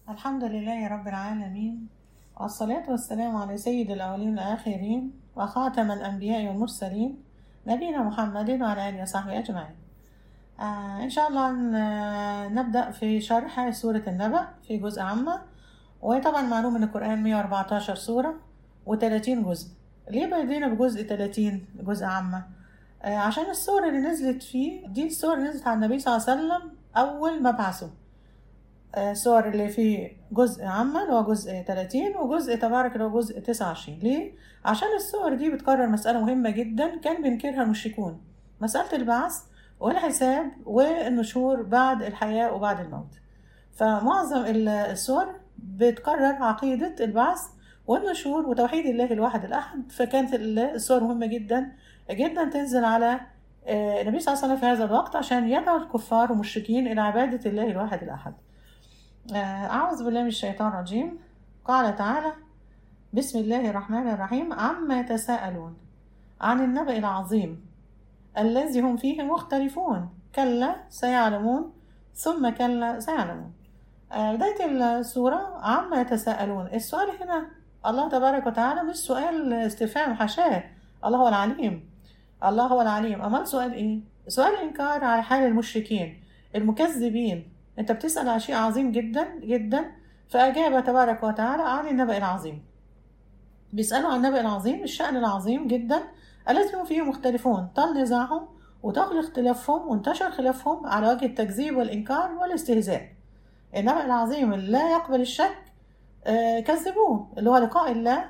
الحمد لله رب العالمين والصلاة والسلام على سيد الأولين والآخرين وخاتم الأنبياء والمرسلين نبينا محمد وعلى آله وصحبه أجمعين آه إن شاء الله ن- نبدأ في شرح سورة النبأ في جزء عامة وطبعا معلوم إن القرآن 114 سورة و30 جزء ليه بدينا بجزء 30 جزء عامة آه عشان السور اللي نزلت فيه دي السور اللي نزلت على النبي صلى الله عليه وسلم أول مبعثه آه، السور اللي في جزء عامة اللي هو جزء 30 وجزء تبارك اللي هو جزء 29 ليه؟ عشان السور دي بتكرر مسألة مهمة جدا كان بينكرها المشركون مسألة البعث والحساب والنشور بعد الحياة وبعد الموت فمعظم ال- السور بتكرر عقيدة البعث والنشور وتوحيد الله الواحد الأحد فكانت ال- السور مهمة جدا جدا تنزل على آه، النبي صلى الله عليه وسلم في هذا الوقت عشان يدعو الكفار والمشركين إلى عبادة الله الواحد الأحد آه، أعوذ بالله من الشيطان الرجيم قال تعالى بسم الله الرحمن الرحيم عما يتساءلون عن النبأ العظيم الذي هم فيه مختلفون كلا سيعلمون ثم كلا سيعلمون آه، بداية السورة عما يتساءلون السؤال هنا الله تبارك وتعالى مش سؤال استفهام حاشاه الله هو العليم الله هو العليم أمال سؤال إيه؟ سؤال إنكار على حال المشركين المكذبين أنت بتسأل عن شيء عظيم جدا جدا فأجاب تبارك وتعالى عن النبأ العظيم بيسألوا عن النبأ العظيم الشأن العظيم جدا الذي هم فيه مختلفون طال نزاعهم وطال اختلافهم وانتشر خلافهم على وجه التكذيب والإنكار والاستهزاء النبأ العظيم اللي لا يقبل الشك آه، كذبوه اللي هو لقاء الله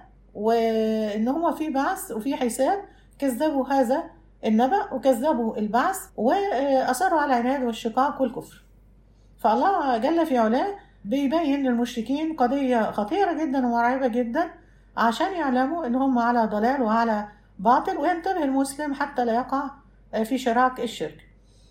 وإن هو في بعث وفي حساب كذبوا هذا النبأ وكذبوا البعث وأصروا على العناد والشقاق والكفر فالله جل في علاه بيبين للمشركين قضية خطيرة جدا ومرعبة جدا عشان يعلموا ان هم على ضلال وعلى باطل وينتبه المسلم حتى لا يقع في شراك الشرك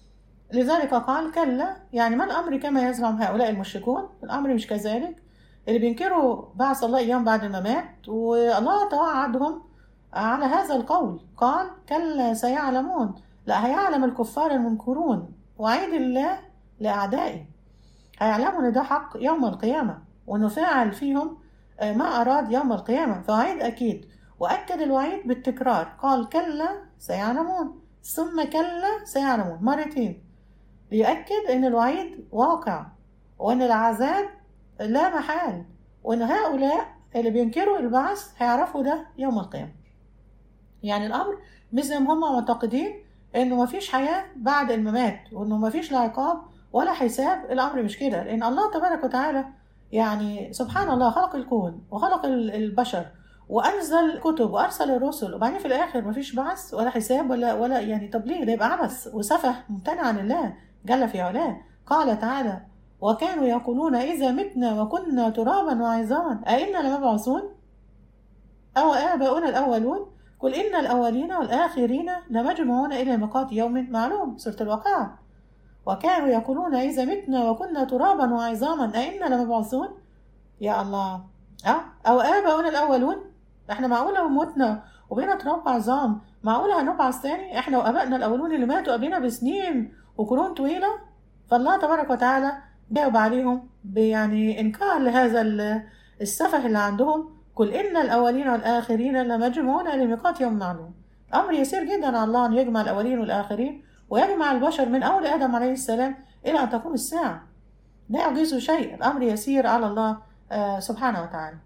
لذلك قال كلا يعني ما الأمر كما يزعم هؤلاء المشركون الأمر مش كذلك اللي بينكروا بعث الله أيام بعد ما مات والله توعدهم على هذا القول قال كلا سيعلمون لا هيعلم الكفار المنكرون وعيد الله لأعدائه هيعلموا ان ده حق يوم القيامة وانه فعل فيهم آه، ما اراد يوم القيامة فوعيد اكيد واكد الوعيد بالتكرار قال كلا سيعلمون ثم كلا سيعلمون مرتين ليؤكد ان الوعيد واقع وان العذاب لا محال وان هؤلاء اللي بينكروا البعث هيعرفوا ده يوم القيامة يعني الامر مش زي ما هم معتقدين انه مفيش حياة بعد الممات وانه مفيش لا عقاب ولا حساب الامر مش كده لان الله تبارك وتعالى يعني سبحان الله خلق الكون وخلق ال- البشر وانزل كتب وارسل الرسل وبعدين في الاخر مفيش بعث ولا حساب ولا ولا يعني طب ليه ده يبقى عبث وسفه ممتنع عن الله جل في علاه قال تعالى وكانوا يقولون اذا متنا وكنا ترابا وعظاما أئنا لمبعوثون او اباؤنا الاولون قل ان الاولين والاخرين لمجموعون الى ميقات يوم معلوم سوره الواقعه وكانوا يقولون إذا متنا وكنا ترابا وعظاما أئنا لمبعوثون يا الله أه؟ أو آباؤنا الأولون إحنا معقولة متنا وبقينا تراب عظام معقولة هنبعث تاني إحنا وآبائنا الأولون اللي ماتوا قبلنا بسنين وقرون طويلة فالله تبارك وتعالى جاوب عليهم يعني إنكار لهذا ال- السفه اللي عندهم قل إن الأولين والآخرين لمجموعون لميقات يوم معلوم أمر يسير جدا على الله أن يجمع الأولين والآخرين ويجمع البشر من أول آدم عليه السلام إلى أن تقوم الساعة لا يعجزه شيء الأمر يسير على الله آه، سبحانه وتعالى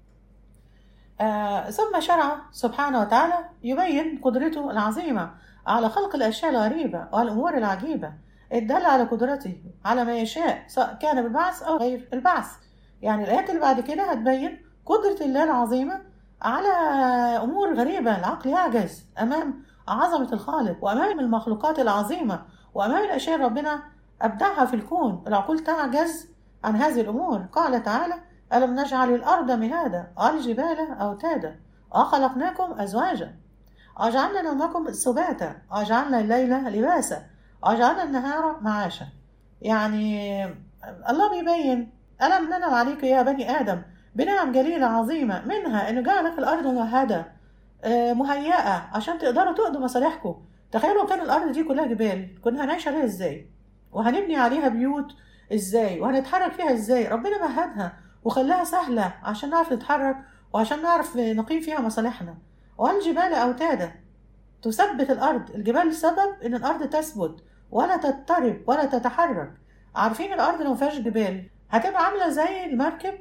آه، ثم شرع سبحانه وتعالى يبين قدرته العظيمة على خلق الأشياء الغريبة والأمور العجيبة الدالة على قدرته على ما يشاء سواء كان بالبعث أو غير البعث يعني الآيات اللي بعد كده هتبين قدرة الله العظيمة على أمور غريبة العقل يعجز أمام عظمة الخالق وأمام المخلوقات العظيمة وأمام الأشياء اللي ربنا أبدعها في الكون العقول تعجز عن هذه الأمور قال تعالى ألم نجعل الأرض مهادا والجبال أوتادا وخلقناكم أزواجا وجعلنا نومكم سباتا وجعلنا الليل لباسا وجعلنا النهار معاشا يعني الله بيبين ألم ننم عليك يا بني آدم بنعم جليلة عظيمة منها إنه جعل لك الأرض مهادة آه، مهيئة عشان تقدروا تقضوا مصالحكم تخيلوا كان الأرض دي كلها جبال كنا هنعيش عليها إزاي وهنبني عليها بيوت ازاي وهنتحرك فيها ازاي ربنا مهدها وخلاها سهلة عشان نعرف نتحرك وعشان نعرف نقيم فيها مصالحنا والجبال أوتادا تثبت الأرض الجبال سبب إن الأرض تثبت ولا تضطرب ولا تتحرك عارفين الأرض لو مفيهاش جبال هتبقى عاملة زي المركب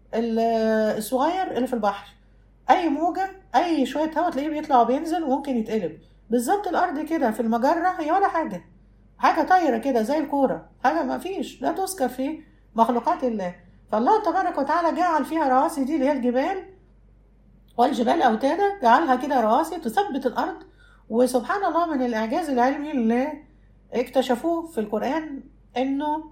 الصغير اللي في البحر أي موجة أي شوية هواء تلاقيه بيطلع وبينزل وممكن يتقلب بالظبط الأرض كده في المجرة هي ولا حاجة حاجة طايرة كده زي الكورة حاجة ما فيش لا تذكر في مخلوقات الله فالله تبارك وتعالى جعل فيها رواسي دي اللي هي الجبال والجبال أوتادا جعلها كده رواسي تثبت الأرض وسبحان الله من الإعجاز العلمي اللي اكتشفوه في القرآن إنه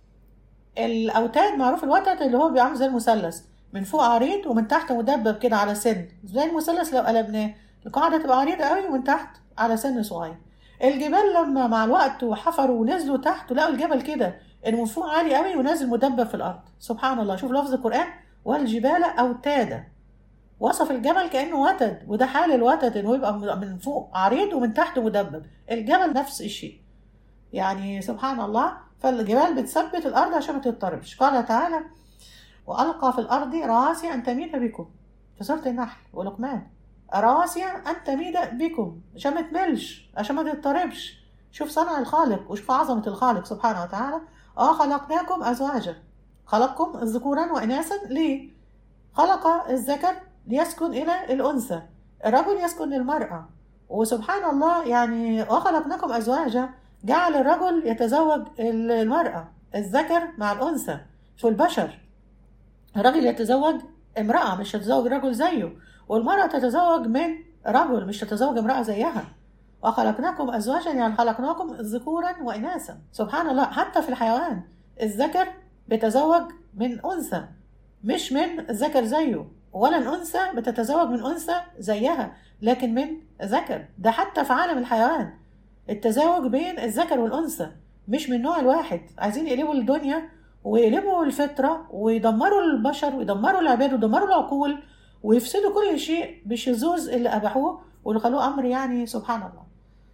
الأوتاد معروف الوتد اللي هو بيعمل زي المثلث من فوق عريض ومن تحت مدبب كده على سن زي المثلث لو قلبناه القاعدة تبقى عريضة قوي ومن تحت على سن صغير الجبال لما مع الوقت وحفروا ونزلوا تحت لقوا الجبل كده انه من فوق عالي قوي ونازل مدبب في الارض سبحان الله شوف لفظ القران والجبال اوتادا وصف الجبل كانه وتد وده حال الوتد انه يبقى من فوق عريض ومن تحت مدبب الجبل نفس الشيء يعني سبحان الله فالجبال بتثبت الارض عشان ما تضطربش قال تعالى والقى في الارض رواسي ان تميد بكم في سوره النحل ولقمان رواسي ان تميد بكم عشان ما تملش عشان ما تضطربش شوف صنع الخالق وشوف عظمه الخالق سبحانه وتعالى اه خلقناكم ازواجا خلقكم ذكورا واناثا ليه خلق الذكر ليسكن الى الانثى الرجل يسكن للمراه وسبحان الله يعني وخلقناكم ازواجا جعل الرجل يتزوج المراه الذكر مع الانثى في البشر الرجل يتزوج امراه مش يتزوج رجل زيه والمراه تتزوج من رجل مش تتزوج امراه زيها وخلقناكم أزواجا يعني خلقناكم ذكورا وإناثا سبحان الله حتى في الحيوان الذكر بيتزوج من أنثى مش من ذكر زيه ولا الأنثى بتتزوج من أنثى زيها لكن من ذكر ده حتى في عالم الحيوان التزاوج بين الذكر والأنثى مش من نوع الواحد عايزين يقلبوا الدنيا ويقلبوا الفطرة ويدمروا البشر ويدمروا العباد ويدمروا العقول ويفسدوا كل شيء بالشذوذ اللي أباحوه واللي خلوه أمر يعني سبحان الله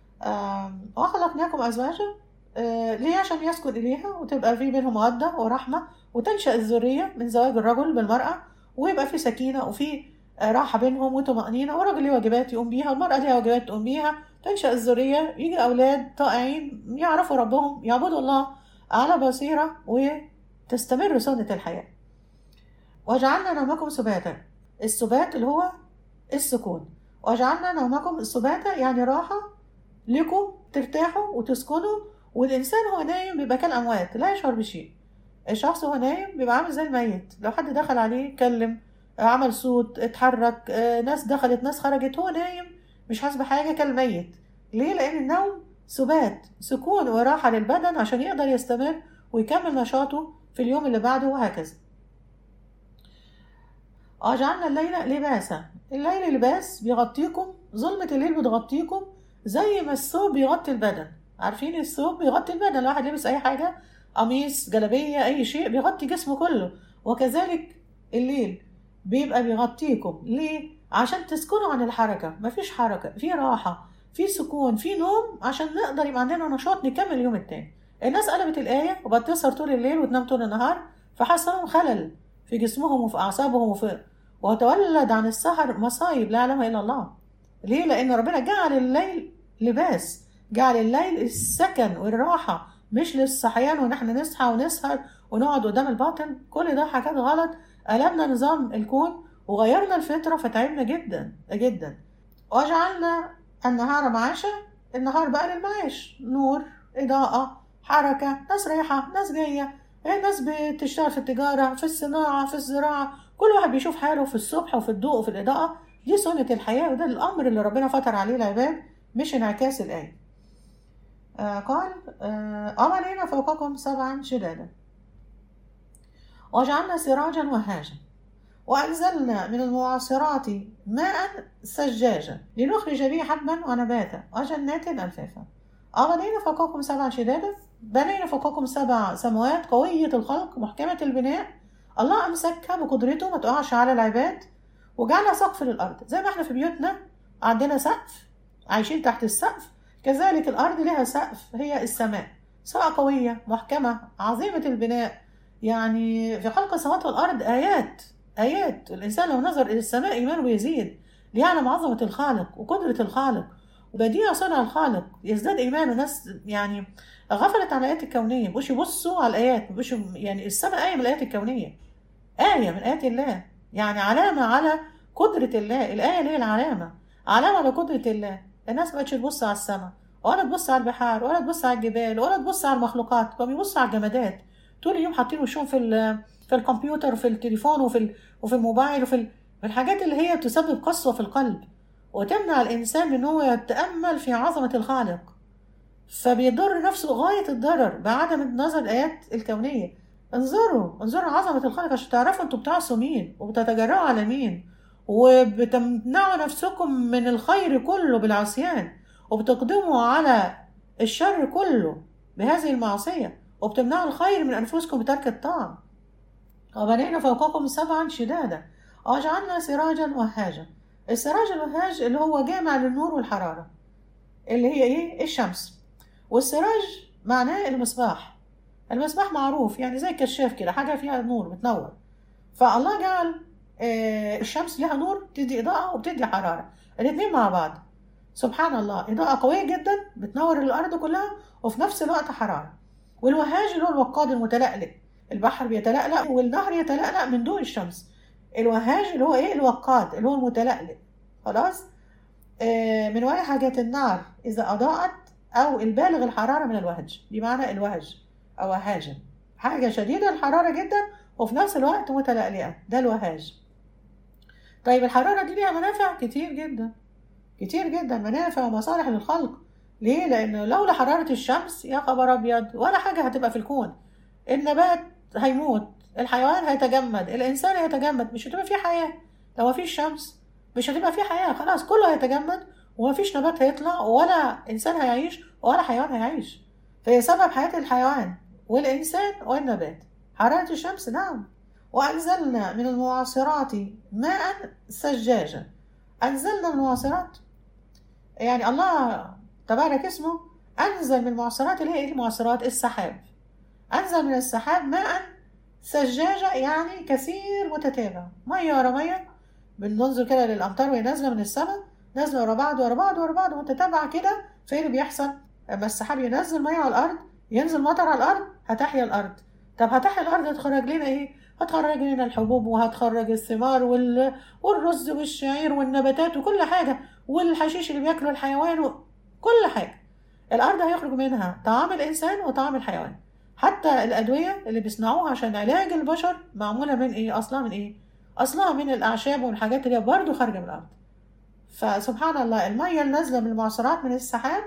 وخلقناكم أزواجا ليه عشان يسكن إليها وتبقى في بينهم مودة ورحمة وتنشأ الذرية من زواج الرجل بالمرأة ويبقى في سكينة وفي راحة بينهم وطمأنينة والراجل ليه واجبات يقوم بيها والمرأة ليها واجبات تقوم بيها تنشأ الذرية يجي أولاد طائعين يعرفوا ربهم يعبدوا الله على بصيرة وتستمر سنة الحياة وجعلنا نومكم سباتا السبات اللي هو السكون وجعلنا نومكم سباتا يعني راحة لكم ترتاحوا وتسكنوا والإنسان هو نايم بيبقى كالأموات لا يشعر بشيء الشخص هو نايم بيبقى عامل زي الميت لو حد دخل عليه اتكلم عمل صوت اتحرك ناس دخلت ناس خرجت هو نايم مش حاسس بحاجة كالميت ليه؟ لأن النوم سبات سكون وراحة للبدن عشان يقدر يستمر ويكمل نشاطه في اليوم اللي بعده وهكذا وجعلنا الليل لباسا الليل لباس بيغطيكم ظلمة الليل بتغطيكم زي ما الثوب بيغطي البدن عارفين الثوب بيغطي البدن الواحد لابس اي حاجه قميص جلابيه اي شيء بيغطي جسمه كله وكذلك الليل بيبقى بيغطيكم ليه عشان تسكنوا عن الحركه مفيش حركه في راحه في سكون في نوم عشان نقدر يبقى عندنا نشاط نكمل اليوم التاني الناس قلبت الايه وبقت تسهر طول الليل وتنام طول النهار فحصلهم خلل في جسمهم وفي اعصابهم وفي وتولد عن السهر مصايب لا يعلمها الا الله ليه لان ربنا جعل الليل لباس جعل الليل السكن والراحة مش للصحيان ونحن نصحى ونسهر ونقعد قدام الباطل كل ده حاجات غلط قلبنا نظام الكون وغيرنا الفطرة فتعبنا جدا جدا وجعلنا النهار معاشا النهار بقى للمعاش نور إضاءة حركة ناس رايحة ناس جاية ناس بتشتغل في التجارة في الصناعة في الزراعة كل واحد بيشوف حاله في الصبح وفي الضوء وفي الإضاءة دي سنة الحياة وده الأمر اللي ربنا فطر عليه العباد مش انعكاس الآية آه قال آه أمرنا فوقكم سبعا شدادا وجعلنا سراجا وهاجا وأنزلنا من المعصرات ماء سجاجا لنخرج به حبا ونباتا وجنات ألفافا أبنينا فوقكم سبعا شدادا بنينا فوقكم سبع سماوات قوية الخلق محكمة البناء الله أمسكها بقدرته ما تقعش على العباد وجعل سقف للأرض زي ما احنا في بيوتنا عندنا سقف عايشين تحت السقف كذلك الأرض لها سقف هي السماء سماء قوية محكمة عظيمة البناء يعني في خلق السماوات والأرض آيات آيات الإنسان لو نظر إلى السماء إيمانه بيزيد ليعلم عظمة الخالق وقدرة الخالق وبديع صنع الخالق يزداد إيمانه ناس يعني غفلت عن الآيات الكونية مش يبصوا على الآيات مش يعني السماء آية من الآيات الكونية آية من آيات الله يعني علامة على قدرة الله الآية اللي هي العلامة علامة على قدرة الله الناس ما بقتش تبص على السماء ولا تبص على البحار ولا تبص على الجبال ولا تبص على المخلوقات بقوا بيبصوا على الجمادات طول اليوم حاطين وشهم في ال- في الكمبيوتر وفي التليفون وفي ال- وفي الموبايل وفي ال- في الحاجات اللي هي تسبب قسوة في القلب وتمنع الإنسان من هو يتأمل في عظمة الخالق فبيضر نفسه غاية الضرر بعدم النظر الآيات الكونية انظروا انظروا عظمة الخالق عشان تعرفوا انتوا بتعصوا مين وبتتجرأوا على مين وبتمنعوا نفسكم من الخير كله بالعصيان وبتقدموا على الشر كله بهذه المعصية وبتمنعوا الخير من أنفسكم بترك الطاعة وبنينا فوقكم سبعا شدادا وجعلنا سراجا وهاجا السراج الوهاج اللي هو جامع للنور والحرارة اللي هي ايه الشمس والسراج معناه المصباح المصباح معروف يعني زي كشاف كده حاجة فيها نور بتنور فالله جعل آه، الشمس لها نور تدي إضاءة وبتدي حرارة الاتنين مع بعض سبحان الله إضاءة قوية جدا بتنور الأرض كلها وفي نفس الوقت حرارة والوهاج اللي هو الوقاد المتلألئ البحر بيتلألأ والنهر يتلألأ من ضوء الشمس الوهاج اللي هو ايه الوقاد اللي هو المتلألئ خلاص آه من وهي حاجات النار إذا أضاءت أو البالغ الحرارة من الوهج دي معنى الوهج أو وهاجا حاجة شديدة الحرارة جدا وفي نفس الوقت متلألئة ده الوهاج طيب الحرارة دي ليها منافع كتير جدا كتير جدا منافع ومصالح للخلق ليه؟ لأنه لولا حرارة الشمس يا خبر أبيض ولا حاجة هتبقى في الكون النبات هيموت الحيوان هيتجمد الإنسان هيتجمد مش هتبقى فيه حياة لو مفيش شمس مش هتبقى فيه حياة خلاص كله هيتجمد ومفيش نبات هيطلع ولا إنسان هيعيش ولا حيوان هيعيش فهي سبب حياة الحيوان والإنسان والنبات حرارة الشمس نعم وأنزلنا من المعصرات ماء ثجاجا أنزلنا من المعصرات يعني الله تبارك اسمه أنزل من المعصرات اللي هي إيه المعصرات السحاب أنزل من السحاب ماء ثجاجة يعني كثير متتابع مية ورا مية بننظر كده للأمطار وهي نازلة من السماء نازلة ورا بعض ورا بعض ورا بعض متتابعة كده فإيه اللي بيحصل؟ لما السحاب ينزل مية على الأرض ينزل مطر على الأرض هتحيا الأرض طب هتحيا الأرض هتخرج لنا إيه؟ هتخرج لنا الحبوب وهتخرج الثمار وال... والرز والشعير والنباتات وكل حاجة والحشيش اللي بياكله الحيوان وكل حاجة الأرض هيخرج منها طعام الإنسان وطعام الحيوان حتى الأدوية اللي بيصنعوها عشان علاج البشر معمولة من إيه؟ أصلها من إيه؟ أصلها من الأعشاب والحاجات اللي برضه خارجة من الأرض فسبحان الله المية النازلة من المعصرات من السحاب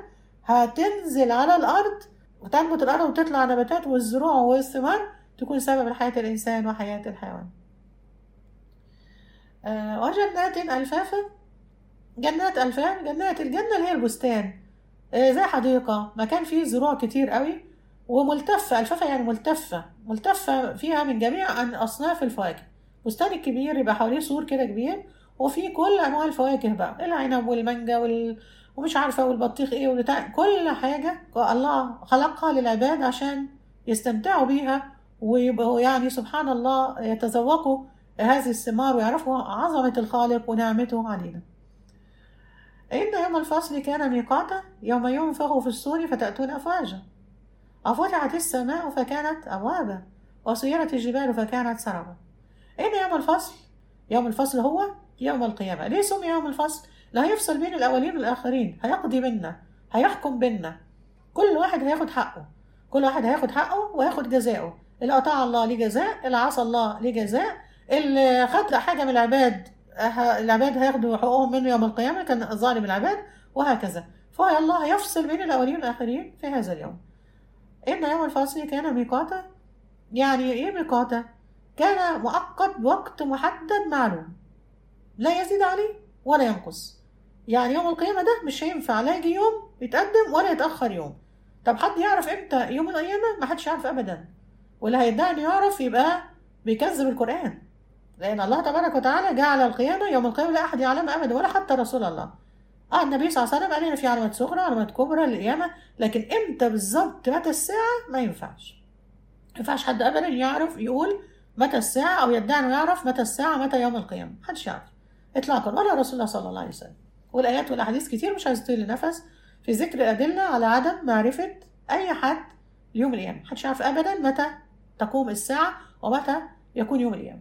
هتنزل على الأرض وتنبت الأرض وتطلع نباتات والزروع والثمار تكون سبب لحياة الإنسان وحياة الحيوان آه وجنات ألفافا جنات ألفاف جنات الجنة اللي هي البستان آه زي حديقة مكان فيه زروع كتير قوي وملتفة ألفافة يعني ملتفة ملتفة فيها من جميع أن أصناف الفواكه بستان الكبير يبقى حواليه سور كده كبير وفيه كل أنواع الفواكه بقى العنب والمانجا وال... ومش عارفة والبطيخ إيه والبتاع كل حاجة الله خلقها للعباد عشان يستمتعوا بيها ويبقوا يعني سبحان الله يتذوقوا هذه الثمار ويعرفوا عظمة الخالق ونعمته علينا إن يوم الفصل كان ميقاتا يوم ينفخ في الصور فتأتون أفواجا وفتحت السماء فكانت أبوابا وسيرت الجبال فكانت سربا إن يوم الفصل يوم الفصل هو يوم القيامة ليه سمي يوم الفصل؟ لا هيفصل بين الأولين والآخرين هيقضي بينا هيحكم بينا كل واحد هياخد حقه كل واحد هياخد حقه وياخد جزاؤه اللي أطاع الله ليه جزاء اللي عصى الله ليه جزاء اللي خد حاجة من العباد العباد هياخدوا حقوقهم منه يوم القيامة كان ظالم العباد وهكذا فالله يفصل بين الأولين والآخرين في هذا اليوم إن يوم الفصل كان ميقاتا يعني إيه ميقاتا؟ كان مؤقت بوقت محدد معلوم لا يزيد عليه ولا ينقص يعني يوم القيامة ده مش هينفع لا يجي يوم يتقدم ولا يتأخر يوم طب حد يعرف امتى يوم القيامة ما حدش يعرف أبدا واللي هيدعي انه يعرف يبقى بيكذب القرآن لأن الله تبارك وتعالى جعل القيامة يوم القيامة لا أحد يعلم أبدا ولا حتى رسول الله اه النبي صلى الله عليه وسلم قال لنا في علامات صغرى علامات كبرى للقيامه لكن امتى بالظبط متى الساعه ما ينفعش ما ينفعش حد ابدا يعرف يقول متى الساعه او يدعي انه يعرف متى الساعه متى يوم القيامه محدش يعرف اطلاقا ولا رسول الله صلى الله عليه وسلم والايات والاحاديث كتير مش عايز تطيل نفس في ذكر ادله على عدم معرفه اي حد يوم القيامه محدش يعرف ابدا متى تقوم الساعه ومتى يكون يوم القيامه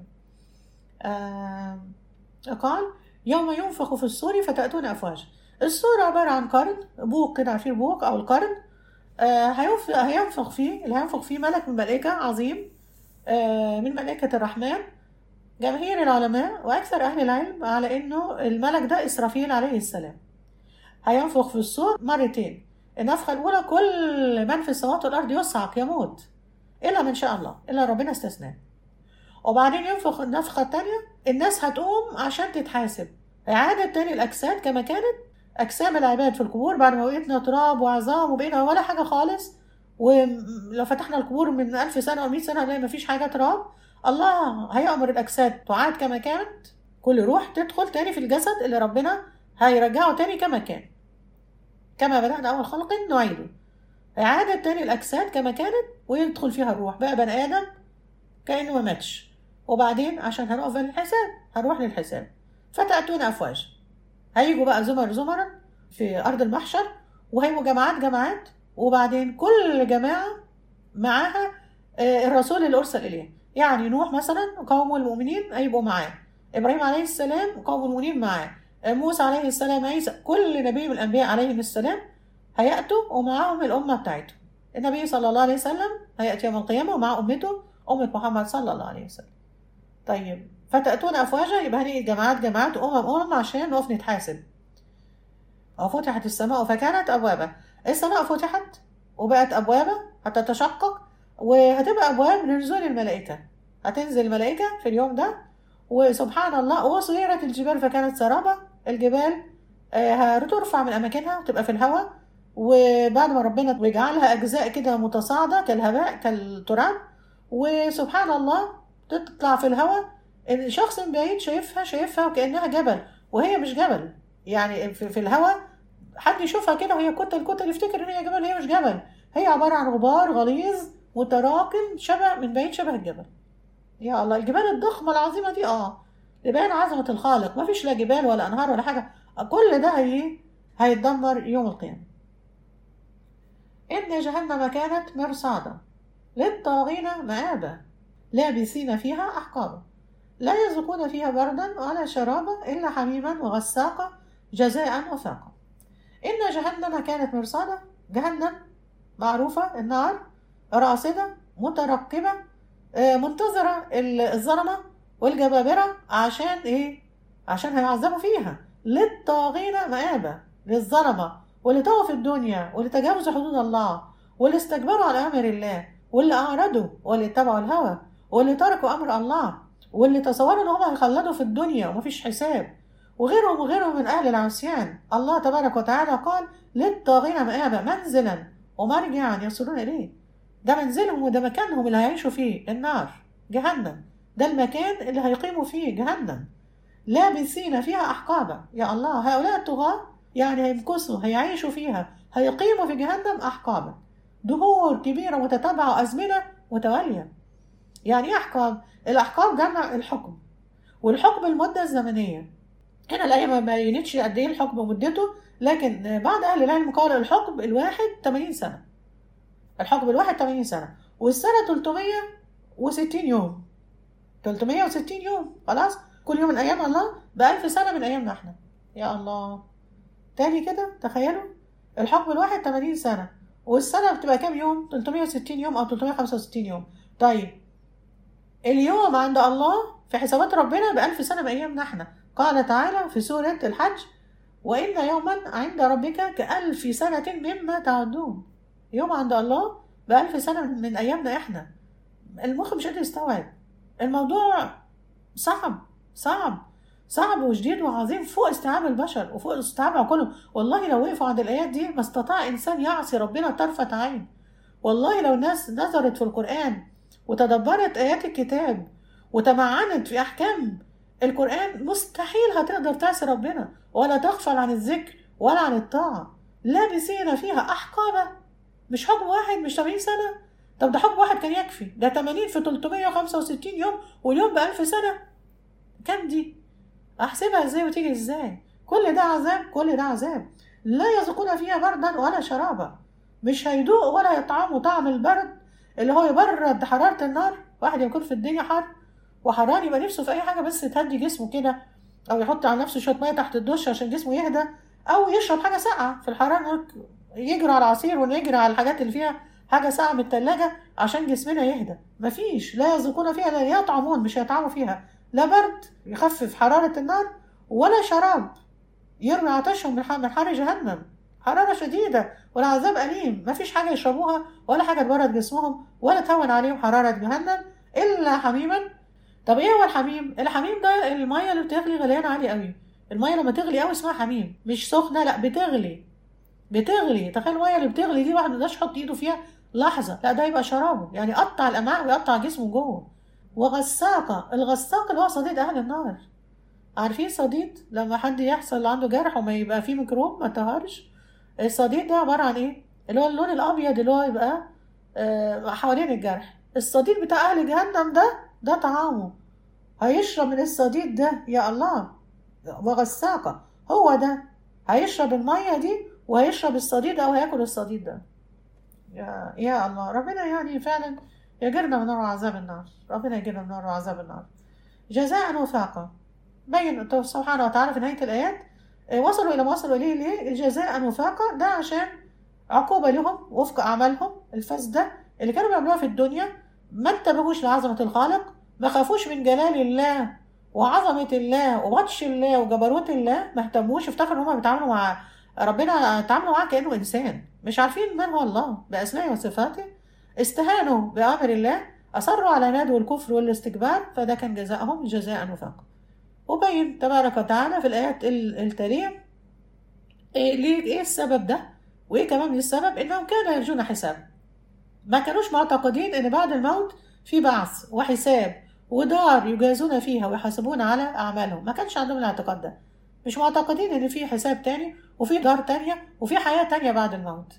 آه قال يوم ينفخ في الصور فتأتون أفواجا الصور عبارة عن قرن بوق كده عارفين بوق أو القرن آه هينف- هينفخ فيه اللي هينفخ فيه ملك من ملائكة عظيم آه من ملائكة الرحمن جماهير العلماء وأكثر أهل العلم على إنه الملك ده إسرافيل عليه السلام هينفخ في الصور مرتين النفخة الأولى كل من في السماوات والأرض يصعق يموت إلا من شاء الله إلا ربنا استثناه وبعدين ينفخ النفخة التانية الناس هتقوم عشان تتحاسب إعادة تاني الأجساد كما كانت أجسام العباد في القبور بعد ما بقيتنا تراب وعظام وبقينا ولا حاجة خالص ولو فتحنا القبور من ألف سنة أو مئة سنة هنلاقي مفيش حاجة تراب الله هيأمر الأجساد تعاد كما كانت كل روح تدخل تاني في الجسد اللي ربنا هيرجعه تاني كما كان كما بدأنا أول خلق نعيده إعادة تاني الأجساد كما كانت ويدخل فيها الروح بقى بني آدم كأنه ما ماتش وبعدين عشان هنقف للحساب هنروح للحساب فتأتون أفواج هيجوا بقى زمر زمرا في أرض المحشر وهيبقوا جماعات جماعات وبعدين كل جماعة معاها آه، الرسول اللي أرسل إليه يعني نوح مثلا قوم المؤمنين هيبقوا معاه إبراهيم عليه السلام قوم المؤمنين معاه آه، موسى عليه السلام عيسى كل نبي من الأنبياء عليهم السلام هيأتوا ومعاهم الأمة بتاعتهم النبي صلى الله عليه وسلم هيأتي يوم القيامة ومع أمته أمة محمد صلى الله عليه وسلم طيب فتأتون أفواجا يبقى هنيجي جماعات جماعات أمم أمم عشان نقف نتحاسب وفتحت السماء فكانت أبوابا السماء فتحت وبقت أبوابا هتتشقق وهتبقى أبواب لنزول الملائكة هتنزل الملائكة في اليوم ده وسبحان الله وصيرت الجبال فكانت سرابة الجبال آه، هترفع من أماكنها وتبقى في الهواء وبعد ما ربنا بيجعلها أجزاء كده متصاعدة كالهواء كالتراب وسبحان الله تطلع في الهواء الشخص من بعيد شايفها شايفها وكأنها جبل وهي مش جبل يعني في, في الهواء حد يشوفها كده وهي كتل كتل يفتكر ان هي جبل هي مش جبل هي عبارة عن غبار غليظ متراكم شبه من بعيد شبه الجبل يا الله الجبال الضخمة العظيمة دي اه تبان عظمة الخالق ما فيش لا جبال ولا أنهار ولا حاجة كل ده هي هيتدمر يوم القيامة إن جهنم كانت مرصادا للطاغين مآبا لابسين فيها أحقابا لا يذوقون فيها بردا ولا شرابا إلا حميما وغساقا جزاء وفاقا إن جهنم كانت مرصادا جهنم معروفة النار راصدة مترقبة آه، منتظرة الظلمة والجبابرة عشان إيه؟ عشان هيعذبوا فيها للطاغين مآبا للظلمة واللي طغوا في الدنيا واللي تجاوزوا حدود الله واللي استكبروا على أمر الله واللي أعرضوا واللي اتبعوا الهوى واللي تركوا أمر الله واللي تصوروا إن هم هيخلدوا في الدنيا ومفيش حساب وغيرهم وغيرهم من أهل العصيان الله تبارك وتعالى قال للطاغين مآبا منزلا ومرجعا يصلون إليه ده منزلهم وده مكانهم اللي هيعيشوا فيه النار جهنم ده المكان اللي هيقيموا فيه جهنم لابسين فيها أحقابا يا الله هؤلاء الطغاة يعني هيمكثوا هيعيشوا فيها هيقيموا في جهنم أحقابا دهور كبيرة متتابعة وأزمنة متوالية يعني إيه أحقاب؟ الأحقاب جمع الحكم والحكم المدة الزمنية هنا الآية ما بينتش قد إيه الحكم مدته لكن بعض أهل العلم قال الحكم الواحد 80 سنة الحكم الواحد 80 سنة والسنة 360 يوم 360 يوم خلاص كل يوم من أيام الله بألف سنة من أيامنا احنا يا الله تاني كده تخيلوا الحكم الواحد 80 سنة والسنة بتبقى كام يوم 360 يوم أو 365 يوم طيب اليوم عند الله في حسابات ربنا بألف سنة من أيامنا احنا قال تعالى في سورة الحج وإن يوما عند ربك كألف سنة مما تعدون يوم عند الله بألف سنة من أيامنا إحنا المخ مش قادر يستوعب الموضوع صعب صعب صعب وشديد وعظيم فوق استيعاب البشر وفوق استيعاب عقولهم والله لو وقفوا عند الآيات دي ما استطاع إنسان يعصي ربنا طرفة عين والله لو الناس نظرت في القرآن وتدبرت آيات الكتاب وتمعنت في أحكام القرآن مستحيل هتقدر تعصي ربنا ولا تغفل عن الذكر ولا عن الطاعة لابسين فيها أحقابا مش حكم واحد مش 80 سنة طب ده حكم واحد كان يكفي ده 80 في 365 يوم واليوم ب 1000 سنة كام دي؟ أحسبها ازاي وتيجي ازاي؟ كل ده عذاب كل ده عذاب لا يذوقون فيها بردا ولا شرابا مش هيدوق ولا يطعموا طعم البرد اللي هو يبرد حرارة النار واحد يكون في الدنيا حر وحران يبقى نفسه في أي حاجة بس تهدي جسمه كده أو يحط على نفسه شوية مية تحت الدش عشان جسمه يهدى أو يشرب حاجة ساقعة في الحرارة يجري على العصير ونجري على الحاجات اللي فيها حاجة ساقعة من التلاجة عشان جسمنا يهدى مفيش لا يذوقون فيها لا يطعمون مش هيطعموا فيها لا برد يخفف حرارة النار ولا شراب يرمي عطشهم من من حر جهنم حرارة شديدة والعذاب أليم مفيش حاجة يشربوها ولا حاجة تبرد جسمهم ولا تهون عليهم حرارة جهنم إلا حميما طب إيه هو الحميم؟ الحميم ده المية اللي بتغلي غليان عالي قوي المية لما تغلي قوي اسمها حميم مش سخنة لا بتغلي بتغلي تخيل المية اللي بتغلي دي واحد مقدرش يحط إيده فيها لحظة لا ده يبقى شرابه يعني قطع الأمعاء ويقطع جسمه جوه وغساقة الغساق اللي هو صديد أهل النار عارفين صديد لما حد يحصل عنده جرح وما يبقى فيه ميكروب ما تهرش الصديد ده عبارة عن ايه اللي هو اللون الابيض اللي هو يبقى آه حوالين الجرح الصديد بتاع اهل جهنم ده ده طعامه هيشرب من الصديد ده يا الله وغساقة هو ده هيشرب المية دي وهيشرب الصديد او هياكل الصديد ده يا يا الله ربنا يعني فعلا يجرنا من نار عذاب النار ربنا يجرنا من نار عذاب النار جزاء وفاقا بين سبحانه وتعالى في نهاية الآيات وصلوا إلى ما وصلوا إليه ليه الجزاء وفاقا ده عشان عقوبة لهم وفق أعمالهم الفاسدة اللي كانوا بيعملوها في الدنيا ما انتبهوش لعظمة الخالق ما خافوش من جلال الله وعظمة الله وبطش الله وجبروت الله ما اهتموش افتكروا ان هم بيتعاملوا مع ربنا تعاملوا معاه كأنه إنسان مش عارفين من هو الله بأسمائه وصفاته استهانوا بأمر الله أصروا على نادوا الكفر والاستكبار فده كان جزاءهم جزاء وفاقا وبين تبارك وتعالى في الآيات التالية إيه ليه إيه السبب ده وإيه كمان من السبب إنهم كانوا يرجون حساب ما كانوش معتقدين إن بعد الموت في بعث وحساب ودار يجازون فيها ويحاسبون على أعمالهم ما كانش عندهم الاعتقاد ده مش معتقدين إن في حساب تاني وفي دار تانية وفي حياة تانية بعد الموت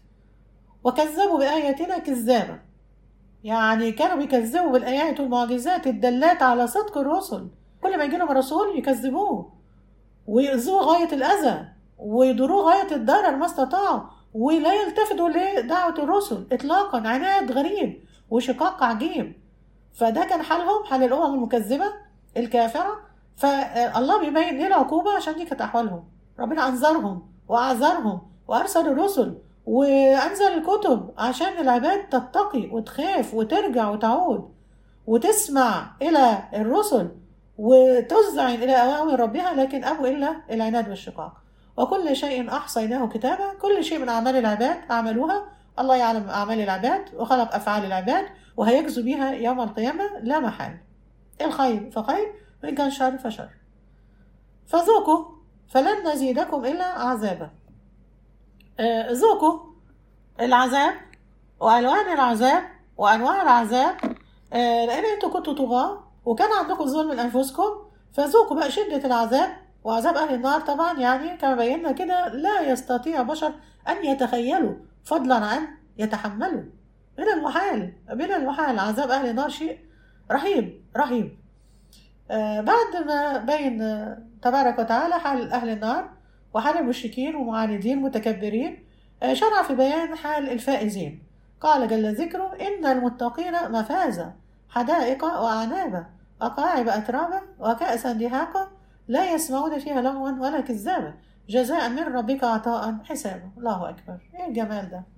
وكذبوا بآياتنا كذابا يعني كانوا بيكذبوا بالآيات والمعجزات الدالات على صدق الرسل كل ما يجي لهم رسول يكذبوه ويؤذوه غاية الأذى ويضروه غاية الضرر ما استطاعوا ولا يلتفتوا لدعوة الرسل إطلاقا عناد غريب وشقاق عجيب فده كان حالهم حال الأمم المكذبة الكافرة فالله بيبين ليه العقوبة عشان دي كانت أحوالهم ربنا أنذرهم وأعذرهم وأرسل الرسل وأنزل الكتب عشان العباد تتقي وتخاف وترجع وتعود وتسمع إلى الرسل وتذعن إلى أوامر ربها لكن أبوا إلا العناد والشقاق وكل شيء أحصيناه كتابا كل شيء من أعمال العباد عملوها الله يعلم أعمال العباد وخلق أفعال العباد وهيجزو بها يوم القيامة لا محال الخير فخير وإن كان شر فشر فذوقوا فلن نزيدكم إلا عذابا آه ذوقوا العذاب وألوان العذاب وأنواع العذاب آه لأن أنتوا كنتوا طغاة وكان عندكم ظلم من أنفسكم فذوقوا بقى شدة العذاب وعذاب أهل النار طبعا يعني كما بينا كده لا يستطيع بشر أن يتخيلوا فضلا عن يتحملوا من المحال من المحال عذاب أهل النار شيء رهيب رهيب آه بعد ما بين آه تبارك وتعالى حال أهل النار وحال المشركين ومعاندين متكبرين آه شرع في بيان حال الفائزين قال جل ذكره إن المتقين مفازة حدائق وأعنابا أقاعب أترابا وكأسا دهاقا لا يسمعون فيها لغوا ولا كذابا جزاء من ربك عطاء حسابا الله أكبر إيه الجمال ده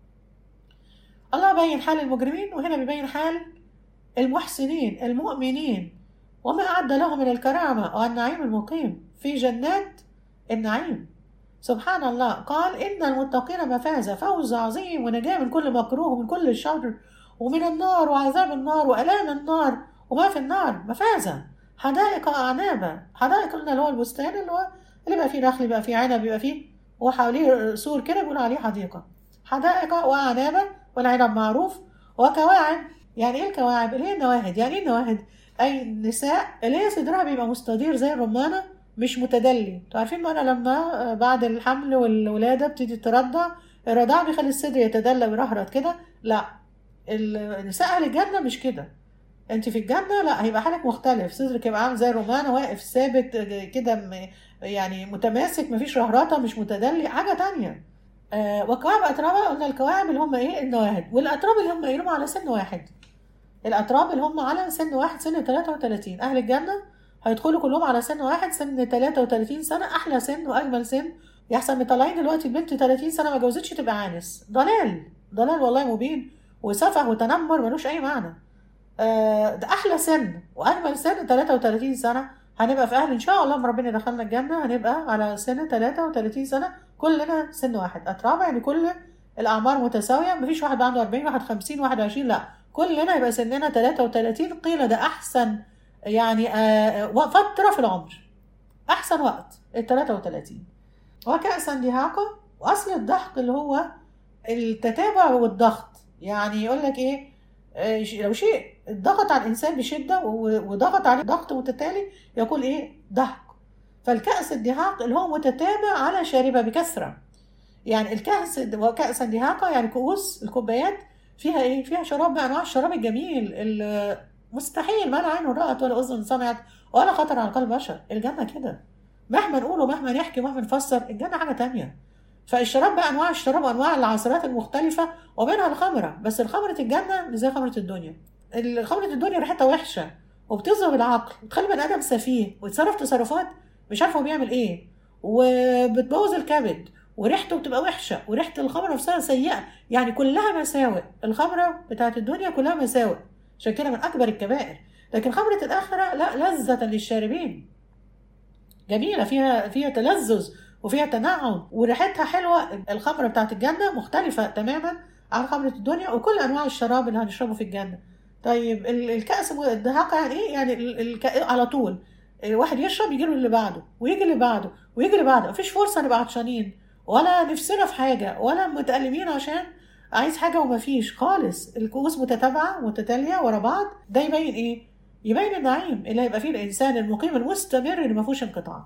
الله بين حال المجرمين وهنا بيبين حال المحسنين المؤمنين وما أعد لهم من الكرامة والنعيم المقيم في جنات النعيم سبحان الله قال إن المتقين مفازة فوز عظيم ونجاة من كل مكروه ومن كل شر ومن النار وعذاب النار وألام النار وما في النار مفازة حدائق أعنابا حدائق قلنا اللي هو البستان اللي هو اللي بقى فيه نخل بقى فيه عنب بيبقى فيه وحواليه سور كده بيقولوا عليه حديقة حدائق وأعنابا والعنب معروف وكواعب يعني ايه الكواعب اللي هي النواهد يعني ايه النواهد اي النساء اللي هي صدرها بيبقى مستدير زي الرمانه مش متدلي انتوا عارفين ما انا لما بعد الحمل والولاده بتيجي ترضع الرضاعه بيخلي الصدر يتدلى ويرهرط كده لا النساء اهل الجنه مش كده انت في الجنه لا هيبقى حالك مختلف صدرك يبقى عامل زي الرومانه واقف ثابت كده يعني متماسك مفيش رهرطه مش متدلي حاجه تانية آه وكواعب اترابه قلنا الكواعب اللي هم ايه النواهد والاتراب اللي هم يقولوا على سن واحد الاتراب اللي هم على سن واحد سن 33 اهل الجنه هيدخلوا كلهم على سن واحد سن 33 سنه احلى سن واجمل سن يحصل مطلعين دلوقتي البنت 30 سنه ما جوزتش تبقى عانس ضلال ضلال والله مبين وسفه وتنمر ملوش اي معنى آه ده احلى سن واجمل سن 33 سنه هنبقى في اهل ان شاء الله ربنا يدخلنا الجنه هنبقى على سن 33 سنه كلنا سن واحد اترابع يعني كل الاعمار متساويه مفيش واحد عنده 40 واحد 50 واحد 20 لا كلنا يبقى سننا 33 قيل ده احسن يعني آه فتره في العمر احسن وقت ال 33 وكأسا دهاقا واصل الضحك اللي هو التتابع والضغط يعني يقول لك ايه لو شيء ضغط على الانسان بشده وضغط عليه ضغط متتالي يقول ايه ضحك فالكأس الدهاق اللي هو متتابع على شاربة بكثرة يعني الكأس وكأس دهاقة يعني كؤوس الكوبايات فيها ايه فيها شراب بأنواع الشراب الجميل مستحيل ما لا عين رأت ولا أذن سمعت ولا خطر على قلب بشر الجنة كده مهما نقول ومهما نحكي ومهما نفسر الجنة حاجة تانية فالشراب بقى انواع الشراب وانواع العصيرات المختلفه ومنها الخمره بس الخمره الجنه مش زي خمره الدنيا خمره الدنيا ريحتها وحشه وبتظلم العقل بتخلي بني ادم سفيه ويتصرف تصرفات مش عارف هو بيعمل ايه وبتبوظ الكبد وريحته بتبقى وحشه وريحه الخمره نفسها سيئه يعني كلها مساوئ الخمره بتاعت الدنيا كلها مساوئ عشان كده من اكبر الكبائر لكن خمره الاخره لا لذه للشاربين جميله فيها فيها تلذذ وفيها تنعم وريحتها حلوه الخمره بتاعت الجنه مختلفه تماما عن خمره الدنيا وكل انواع الشراب اللي هنشربه في الجنه طيب الكأس الدهاقة يعني ايه؟ يعني الك... على طول واحد يشرب يجي له اللي بعده ويجي اللي بعده ويجي اللي بعده مفيش فرصة نبقى عطشانين ولا نفسنا في حاجة ولا متألمين عشان عايز حاجة ومفيش خالص الكؤوس متتابعة متتالية ورا بعض ده يبين ايه؟ يبين النعيم اللي هيبقى فيه الإنسان المقيم المستمر اللي مفيهوش انقطاع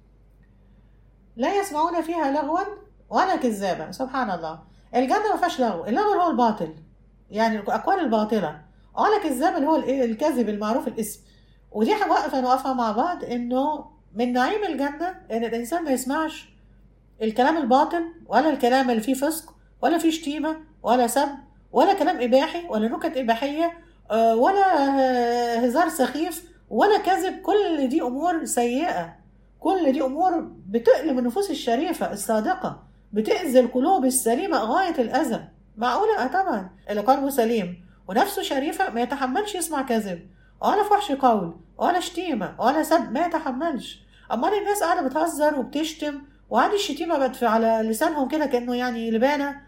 لا يسمعون فيها لغوا ولا كذابا سبحان الله الجنة ما فيهاش لغو اللغو اللي هو الباطل يعني الأقوال الباطلة ولا كذاب اللي هو الكذب المعروف الاسم ودي واقفة نوقفها مع بعض إنه من نعيم الجنة إن الإنسان ما يسمعش الكلام الباطل ولا الكلام اللي فيه فسق ولا فيه شتيمة ولا سب ولا كلام إباحي ولا نكت إباحية ولا هزار سخيف ولا كذب كل دي أمور سيئة كل دي أمور بتألم النفوس الشريفة الصادقة بتأذي القلوب السليمة غاية الأذى معقولة؟ أه طبعا اللي قلبه سليم ونفسه شريفة ما يتحملش يسمع كذب ولا فحش قول ولا شتيمة ولا سب ما يتحملش أمال الناس قاعدة بتهزر وبتشتم وعادي الشتيمة بقت على لسانهم كده كأنه يعني لبانة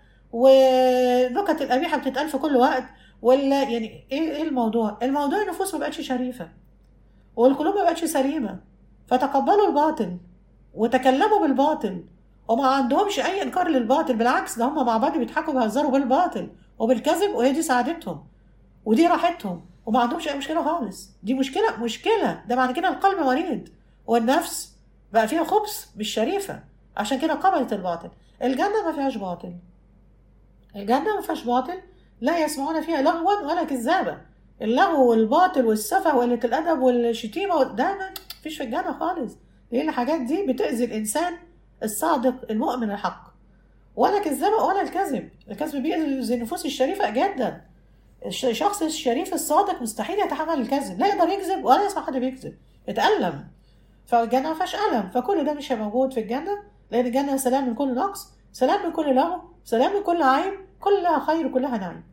ونكت القبيحة بتتقال في كل وقت ولا يعني ايه ايه الموضوع؟ الموضوع النفوس ما بقتش شريفة والقلوب ما بقتش سليمة فتقبلوا الباطل وتكلموا بالباطل وما عندهمش اي انكار للباطل بالعكس ده هم مع بعض بيضحكوا بيهزروا بالباطل وبالكذب وهي دي سعادتهم ودي راحتهم وما عندهمش اي مشكله خالص دي مشكله مشكله ده معنى كده القلب مريض والنفس بقى فيها خبث مش شريفه عشان كده قبلت الباطل الجنه ما فيهاش باطل الجنه ما فيهاش باطل لا يسمعون فيها لغوا ولا كذابا اللغو والباطل والسفه وقله الادب والشتيمه ده ما فيش في الجنه خالص لان الحاجات دي بتاذي الانسان الصادق المؤمن الحق ولا كذابة ولا الكذب الكذب بيأذي النفوس الشريفة جدا الشخص الشريف الصادق مستحيل يتحمل الكذب لا يقدر يكذب ولا يسمع حد بيكذب يتألم فالجنة ما فيهاش ألم فكل ده مش موجود في الجنة لأن الجنة سلام من كل نقص سلام من كل لغو سلام من كل عيب كلها خير كلها نعيم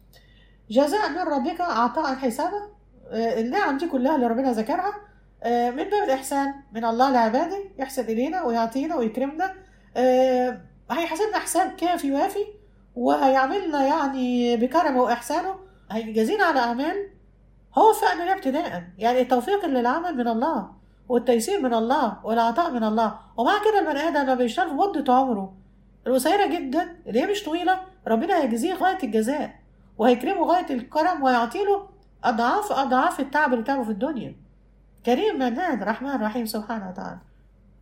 جزاء من ربك عطاء حسابا النعم دي كلها اللي ربنا ذكرها من باب الإحسان من الله لعباده يحسن إلينا ويعطينا ويكرمنا هيحاسبنا حساب كافي وافي وهيعملنا يعني بكرمه وإحسانه هيجازينا على أعمال هو فعلا ابتداء يعني التوفيق للعمل من الله والتيسير من الله والعطاء من الله ومع كده البني آدم لما بيشتغل في مدة عمره القصيرة جدا اللي هي مش طويلة ربنا هيجزيه غاية الجزاء وهيكرمه غاية الكرم ويعطيله أضعاف أضعاف التعب اللي تعبه في الدنيا كريم منان رحمن رحيم سبحانه وتعالى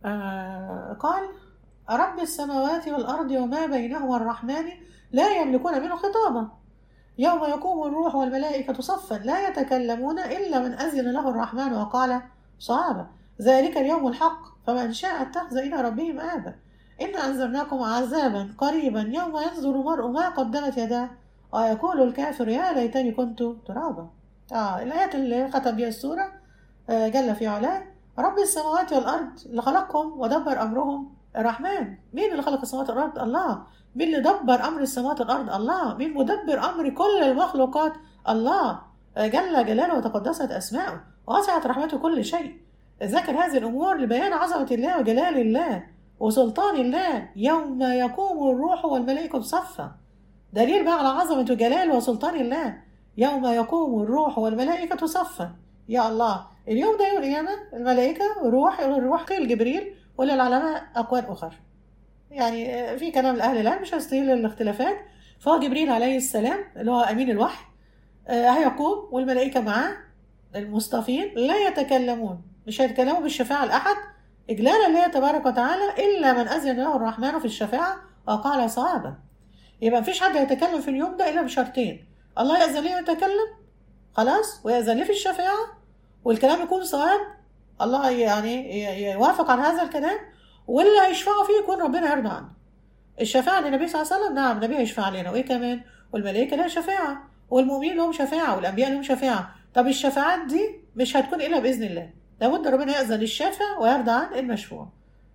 آه قال رب السماوات والأرض وما بينهما الرحمن لا يملكون منه خطابا يوم يقوم الروح والملائكة صفا لا يتكلمون إلا من أذن له الرحمن وقال صعبا ذلك اليوم الحق فمن شاء اتخذ إلى ربه مآبا إن أنذرناكم عذابا قريبا يوم ينظر المرء ما قدمت يداه ويقول الكافر يا ليتني كنت ترابا آه الآيات اللي ختم بها السورة آه جل في علاه رب السماوات والأرض اللي خلقهم ودبر أمرهم الرحمن مين اللي خلق السماوات والأرض الله مين اللي دبر أمر السماوات والأرض الله مين مدبر أمر كل المخلوقات الله آه جل جلاله وتقدست أسماؤه ووسعت رحمته كل شيء ذكر هذه الأمور لبيان عظمة الله وجلال الله وسلطان الله يوم يقوم الروح والملائكة صفا دليل بقى على عظمة وجلال وسلطان الله يوم يقوم الروح والملائكة صفا يا الله اليوم ده يوم القيامة الملائكة والروح الروح قيل جبريل وللعلماء أقوال أخر يعني في كلام لأهل العلم مش هستهيل الاختلافات فهو جبريل عليه السلام اللي هو أمين الوحي هيقوم والملائكة معاه المصطفين لا يتكلمون مش هيتكلموا بالشفاعة لأحد إجلالا لله تبارك وتعالى إلا من أذن له الرحمن في الشفاعة وقال صوابا يبقى مفيش حد يتكلم في اليوم ده إلا بشرطين الله يأذن ليه يتكلم خلاص ويأذن ليه في الشفاعة والكلام يكون صواب الله يعني يوافق على هذا الكلام واللي هيشفعوا فيه يكون ربنا يرضى عنه الشفاعة للنبي صلى الله عليه وسلم نعم النبي هيشفع علينا وإيه كمان والملائكة لها شفاعة والمؤمنين لهم شفاعة والأنبياء لهم شفاعة طب الشفاعات دي مش هتكون إلا بإذن الله لابد ربنا يأذن للشافع ويرضى عن المشفوع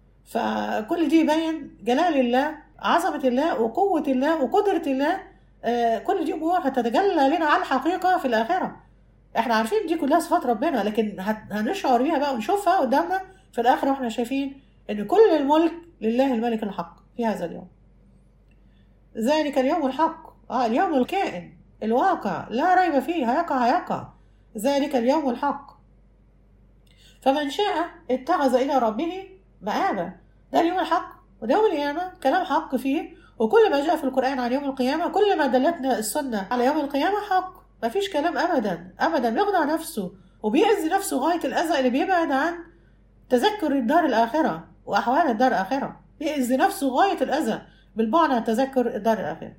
فكل دي يبين جلال الله عظمة الله وقوة الله وقدرة الله آه كل دي أمور هتتجلى لنا عن حقيقة في الآخرة احنا عارفين دي كلها صفات ربنا لكن هنشعر بيها بقى ونشوفها قدامنا في الآخرة واحنا شايفين إن كل الملك لله الملك الحق في هذا اليوم ذلك اليوم الحق آه اليوم الكائن الواقع لا ريب فيه هيقع هيقع ذلك اليوم الحق فمن شاء اتخذ إلى ربه مآبا ده اليوم الحق وده يوم القيامة كلام حق فيه وكل ما جاء في القرآن عن يوم القيامة كل ما دلتنا السنة على يوم القيامة حق ما فيش كلام أبدا أبدا بيخضع نفسه وبيأذي نفسه غاية الأذى اللي بيبعد عن تذكر الدار الآخرة وأحوال الدار الآخرة بيأذي نفسه غاية الأذى بالبعد عن تذكر الدار الآخرة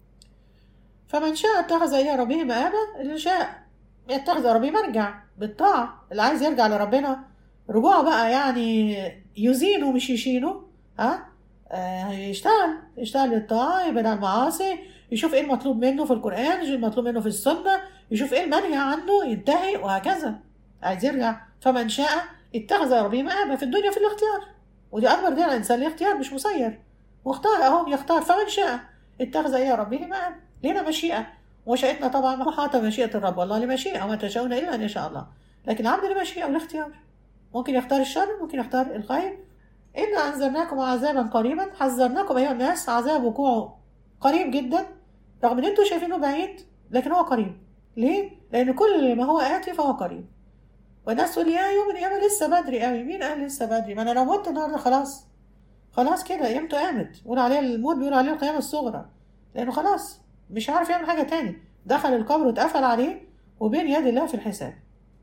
فمن شاء اتخذ إلى ربه مآبا اللي شاء يتخذ ربي مرجع بالطاعة اللي عايز يرجع لربنا رجوع بقى يعني يزينه مش يشينه ها آه يشتغل يشتغل بالطاعة يبعد عن المعاصي يشوف ايه المطلوب منه في القرآن يشوف المطلوب منه في السنة يشوف ايه المنهي عنه ينتهي وهكذا عايز يرجع فمن شاء اتخذ ربي مآبا في الدنيا في الاختيار ودي أكبر دين الإنسان الاختيار مش مسير مختار أهو يختار فمن شاء اتخذ إلى ربه مآبا لنا مشيئة ومشيئتنا طبعا محاطة بمشيئة الرب والله لمشيئة وما تشاءون إلا أن يشاء الله لكن العبد لمشيئة والاختيار ممكن يختار الشر ممكن يختار الخير إنا أنذرناكم عذابا قريبا حذرناكم أيها الناس عذاب وقوعه قريب جدا رغم إن أنتوا شايفينه بعيد لكن هو قريب ليه؟ لأن كل ما هو آتي فهو قريب والناس تقول يا يوم القيامة لسه بدري قوي مين قال لسه بدري؟ ما أنا لو مت النهاردة خلاص خلاص كده قيامته قامت بيقول عليه الموت بيقول عليه القيامة الصغرى لأنه خلاص مش عارف يعمل حاجة تاني دخل القبر واتقفل عليه وبين يد الله في الحساب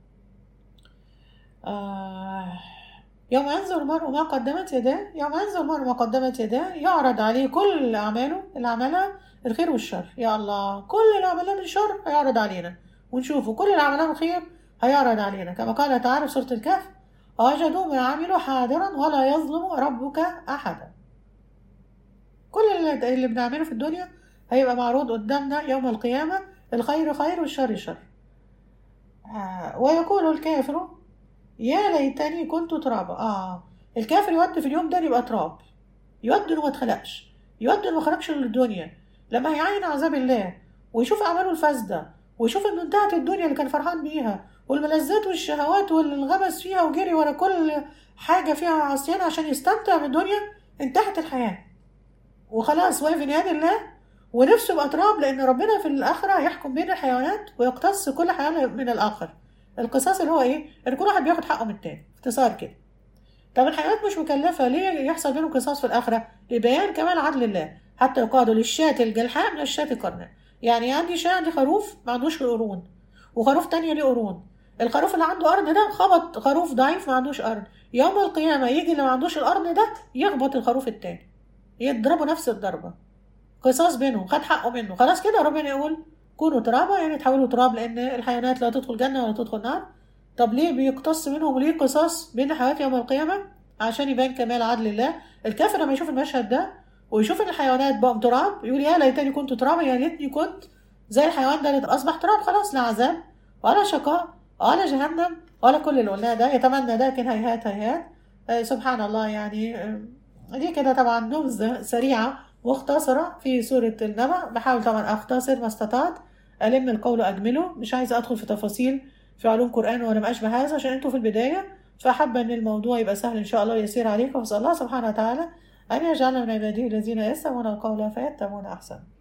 آه يوم ينظر المرء ما قدمت يداه يوم ينظر المرء ما قدمت يداه يعرض عليه كل أعماله اللي عملها الخير والشر يا الله كل اللي عملناه من شر هيعرض علينا ونشوفه كل اللي عملناه من خير هيعرض علينا كما قال تعالى في سورة الكهف وجدوا ما عملوا حاضرا ولا يظلم ربك أحدا كل اللي, اللي بنعمله في الدنيا هيبقى معروض قدامنا يوم القيامة الخير خير والشر شر آه ويقول الكافر يا ليتني كنت ترابا اه الكافر يود في اليوم ده يبقى تراب يود انه ما اتخلقش يود انه ما خرجش للدنيا لما هيعين عذاب الله ويشوف اعماله الفاسده ويشوف انه انتهت الدنيا اللي كان فرحان بيها والملذات والشهوات والغبس فيها وجري ورا كل حاجه فيها عصيان عشان يستمتع بالدنيا انتهت الحياه وخلاص واقف يد الله ونفسه يبقى تراب لان ربنا في الاخره هيحكم بين الحيوانات ويقتص كل حيوان من الاخر القصاص اللي هو ايه ان كل واحد بياخد حقه من التاني اختصار كده طب الحيوانات مش مكلفه ليه يحصل بينهم قصاص في الاخره لبيان كمال عدل الله حتى يقال للشاة الجلحاء من الشاة القرناء يعني عندي شاة عندي خروف ما عندوش قرون وخروف تانية ليه قرون الخروف اللي عنده ارض ده خبط خروف ضعيف ما عندوش ارض يوم القيامه يجي اللي ما عندوش الارض ده يخبط الخروف التاني يضربوا نفس الضربه قصاص بينهم خد حقه منه خلاص كده ربنا يقول كونوا ترابا يعني تحولوا تراب لان الحيوانات لا تدخل جنه ولا تدخل نار طب ليه بيقتص منهم وليه قصاص بين الحيوانات يوم القيامه عشان يبان كمال عدل الله الكافر لما يشوف المشهد ده ويشوف ان الحيوانات بقوا تراب يقول يا ليتني كنت ترابا يا ليتني كنت زي الحيوان ده اللي اصبح تراب خلاص لا عذاب ولا شقاء ولا جهنم ولا كل اللي قلناه ده يتمنى ده لكن هيهات هيهات آه سبحان الله يعني آه دي كده طبعا نبذة سريعة مختصرة في سورة النبأ بحاول طبعا أختصر ما استطعت ألم القول أجمله مش عايزة أدخل في تفاصيل في علوم قرآن ولا ما أشبه هذا عشان أنتوا في البداية فحابة إن الموضوع يبقى سهل إن شاء الله يسير عليكم فأسأل الله سبحانه وتعالى أن يجعلنا من عباده الذين يستمعون القول فيتبعون أحسن